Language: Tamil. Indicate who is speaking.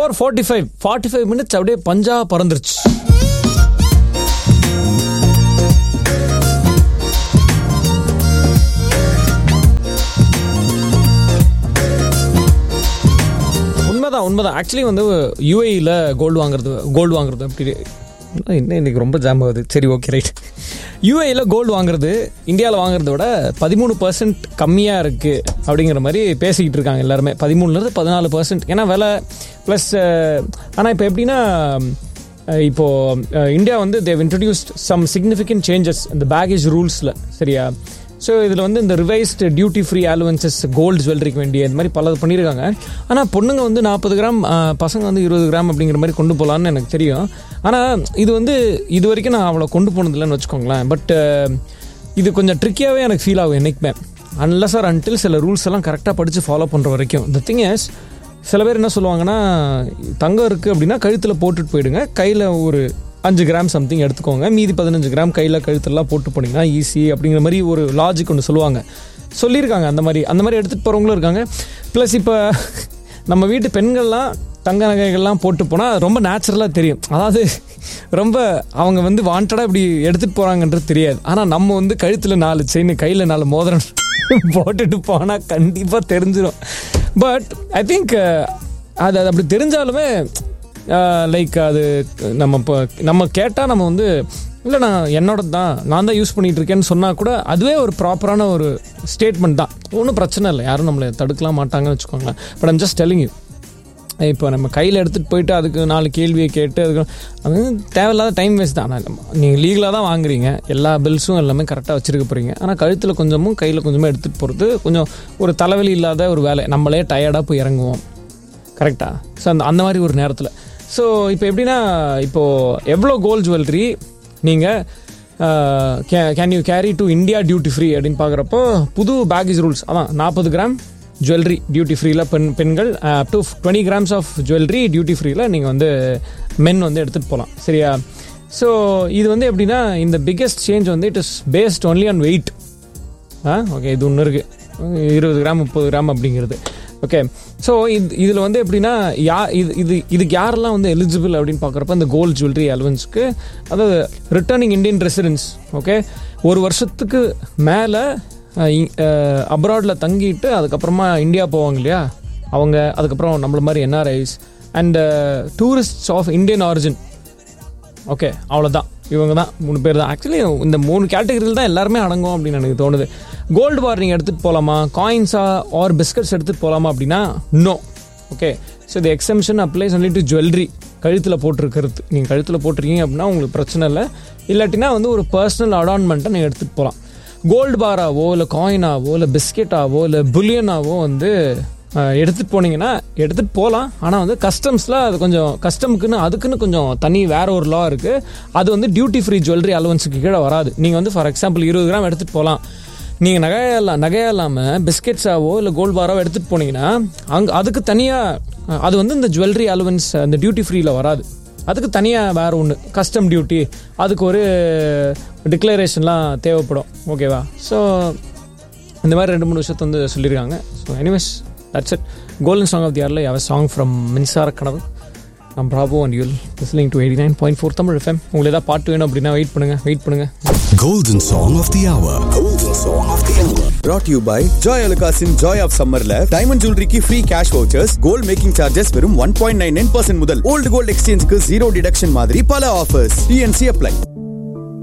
Speaker 1: Four forty five forty five minutes அப்படியே பஞ்சா பறந்துருச்சு உண்மைதான் உண்மைதான் ஆக்சுவலி வந்து யூஏஇயில் கோல்டு வாங்குறது கோல்டு வாங்குறது அப்படி என்ன இன்னைக்கு ரொம்ப ஜாம் ஆகுது சரி ஓகே ரைட் யூஏயில் கோல்டு வாங்குறது இந்தியாவில் வாங்குறத விட பதிமூணு பர்சன்ட் கம்மியாக இருக்குது அப்படிங்கிற மாதிரி பேசிக்கிட்டு இருக்காங்க எல்லாருமே பதிமூணுலேருந்து பதினாலு பர்சன்ட் ஏன்னா விலை ப்ளஸ் ஆனால் இப்போ எப்படின்னா அஹ், இப்போ அஹ், இந்தியா வந்து they've introduced some significant changes இந்த பேகேஜ் ரூல்ஸில் சரியா ஸோ இதில் வந்து இந்த revised duty free allowances gold ஜுவல்லரிக்கு வேண்டிய இந்த மாதிரி பல பண்ணியிருக்காங்க ஆனால் பொண்ணுங்க வந்து நாற்பது கிராம் அஹ், பசங்க வந்து இருபது கிராம் அப்படிங்கிற மாதிரி கொண்டு போகலான்னு எனக்கு தெரியும் ஆனால் இது வந்து இது வரைக்கும் நான் அவ்வளோ கொண்டு போனதில்லைன்னு வச்சுக்கோங்களேன் பட் இது கொஞ்சம் ட்ரிக்கியாகவே எனக்கு ஃபீல் ஆகும் என்றைக்குமே அன்லஸ் ஆர் அன்டில் சில ரூல்ஸ் எல்லாம் கரெக்டாக படித்து ஃபாலோ பண்ணுற வரைக்கும் த திங் இஸ் சில பேர் என்ன சொல்லுவாங்கன்னா தங்கம் இருக்குது அப்படின்னா கழுத்தில் போட்டுட்டு போயிடுங்க கையில் ஒரு அஞ்சு கிராம் சம்திங் எடுத்துக்கோங்க மீதி பதினஞ்சு கிராம் கையில் கழுத்தெல்லாம் போட்டு போனீங்கன்னா ஈஸி அப்படிங்கிற மாதிரி ஒரு லாஜிக் ஒன்று சொல்லுவாங்க சொல்லியிருக்காங்க அந்த மாதிரி அந்த மாதிரி எடுத்துகிட்டு போகிறவங்களும் இருக்காங்க ப்ளஸ் இப்போ நம்ம வீட்டு பெண்கள்லாம் தங்க நகைகள்லாம் போட்டு போனால் ரொம்ப நேச்சுரலாக தெரியும் அதாவது ரொம்ப அவங்க வந்து வாண்டடாக இப்படி எடுத்துகிட்டு போகிறாங்கன்றது தெரியாது ஆனால் நம்ம வந்து கழுத்தில் நாலு செயின் கையில் நாலு மோதிரம் போட்டுட்டு போனால் கண்டிப்பாக தெரிஞ்சிடும் பட் ஐ திங்க் அது அது அப்படி தெரிஞ்சாலுமே லைக் அது நம்ம இப்போ நம்ம கேட்டால் நம்ம வந்து இல்லை நான் என்னோட தான் நான் தான் யூஸ் பண்ணிட்டு இருக்கேன்னு சொன்னால் கூட அதுவே ஒரு ப்ராப்பரான ஒரு ஸ்டேட்மெண்ட் தான் ஒன்றும் பிரச்சனை இல்லை யாரும் நம்மளை தடுக்கலாம் மாட்டாங்கன்னு வச்சுக்கோங்களேன் but I'm just telling you இப்போ நம்ம கையில் எடுத்துகிட்டு போயிட்டு அதுக்கு நாலு கேள்வியை கேட்டு அதுக்கு அது வந்து தேவையில்லாத டைம் வேஸ்ட் தான் ஆனால் நீங்கள் லீகலாக தான் வாங்குறீங்க எல்லா பில்ஸும் எல்லாமே கரெக்டாக வச்சுருக்க போகிறீங்க ஆனால் கழுத்தில் கொஞ்சமும் கையில் கொஞ்சமாக எடுத்துகிட்டு போகிறது கொஞ்சம் ஒரு தலைவலி இல்லாத ஒரு வேலை நம்மளே டயர்டாக போய் இறங்குவோம் கரெக்டாக ஸோ அந்த அந்த மாதிரி ஒரு நேரத்தில் ஸோ இப்போ எப்படின்னா இப்போது எவ்வளோ கோல்ட் ஜுவல்லரி நீங்கள் can you carry to India duty free அப்படின்னு பார்க்குறப்போ புது பேக்கேஜ் ரூல்ஸ் அதான் நாற்பது கிராம் ஜுவல்லரி டியூட்டி ஃப்ரீயில் பெண் பெண்கள் up to twenty grams of jewellery duty ஃப்ரீயில் நீங்கள் வந்து மென் வந்து எடுத்துகிட்டு போகலாம் சரியா ஸோ இது வந்து எப்படின்னா இந்த பிக்கெஸ்ட் சேஞ்ச் வந்து it is based only on weight ah okay இது ஒன்று இருக்குது இருபது கிராம் முப்பது கிராம் அப்படிங்கிறது ஓகே ஸோ இது இதில் வந்து எப்படின்னா யா இது இது இதுக்கு யாரெல்லாம் வந்து எலிஜிபிள் அப்படின்னு பார்க்குறப்ப இந்த கோல்ட் ஜுவல்லரி அலவன்ஸ்க்கு அதாவது ரிட்டர்னிங் இந்தியன் ரெசிடென்ஸ் ஓகே ஒரு வருஷத்துக்கு மேலே அப்ராடில் தங்கிட்டு அதுக்கப்புறமா இந்தியா போவாங்க இல்லையா அவங்க அதுக்கப்புறம் நம்மள மாதிரி NRIs and tourists of Indian origin okay அவ்வளோதான் இவங்க தான் மூணு பேர் தான் ஆக்சுவலி இந்த மூணு கேட்டகரியில் தான் எல்லாருமே அடங்கும் அப்படின்னு எனக்கு தோணுது கோல்டு பார் நீங்கள் எடுத்துகிட்டு போகலாமா காயின்ஸா ஆர் பிஸ்கட்ஸ் எடுத்துகிட்டு போகலாமா அப்படின்னா no okay so the exemption applies only to jewellery கழுத்தில் போட்டிருக்கிறது நீங்கள் கழுத்தில் போட்டிருக்கீங்க அப்படின்னா உங்களுக்கு பிரச்சனை இல்லை இல்லாட்டினா வந்து ஒரு பர்சனல் அடான்மெண்ட்டை நீங்கள் எடுத்துகிட்டு போகலாம் கோல்டு பாராவோ இல்லை காயினாவோ இல்லை பிஸ்கெட்டாவோ இல்லை புல்லியனாவோ வந்து அஹ், எடுத்துட்டு போனீங்கன்னா எடுத்துட்டு போகலாம் ஆனால் வந்து கஸ்டம்ஸில் அது கொஞ்சம் கஸ்டமுக்குன்னு அதுக்குன்னு கொஞ்சம் தனி வேற ஒரு லா இருக்குது அது வந்து டியூட்டி ஃப்ரீ ஜுவல்லரி அலவன்ஸுக்கு கீழே வராது நீங்கள் வந்து ஃபார் எக்ஸாம்பிள் இருபது கிராம் எடுத்துகிட்டு போகலாம் நீங்கள் நகையெல்லாம் நகையா இல்லாமல் பிஸ்கெட்ஸாவோ இல்லை கோல்டு பாராவோ எடுத்துகிட்டு போனீங்கன்னா அங்கே அதுக்கு தனியாக அது வந்து இந்த ஜுவல்லரி அலவன்ஸ் அந்த டியூட்டி ஃப்ரீயில் வராது அதுக்கு தனியாக வேறு ஒன்று கஸ்டம் டியூட்டி அதுக்கு ஒரு டிக்ளரேஷன்லாம் தேவைப்படும் ஓகேவா ஸோ இந்த மாதிரி ரெண்டு மூணு விஷயத்த வந்து சொல்லியிருக்காங்க so anyways that's it golden song of the இயரில் யாவ சாங் ஃப்ரம் மின்சார கனவு நம் பிராபோ and you'll listening to eighty nine point four Tamil FM உங்களுக்கு ஏதாவது பாட்டு வேணும் அப்படின்னா வெயிட் பண்ணுங்கள் வெயிட் பண்ணுங்கள்
Speaker 2: Golden Song of the Hour. Golden Song of the Hour.
Speaker 3: brought to you by Joy Alukasin Joy of Summerல டைமண்ட் ஜுவல்லரிக்கு free cash vouchers gold making charges வெறும் one point nine nine percent முதல் ஓல்டு கோல்ட் எக்ஸ்சேஞ்சுக்கு ஜீரோ டிடக்ஷன் மாதிரி பல ஆஃபர்ஸ் டிஎன்சி அப்ளை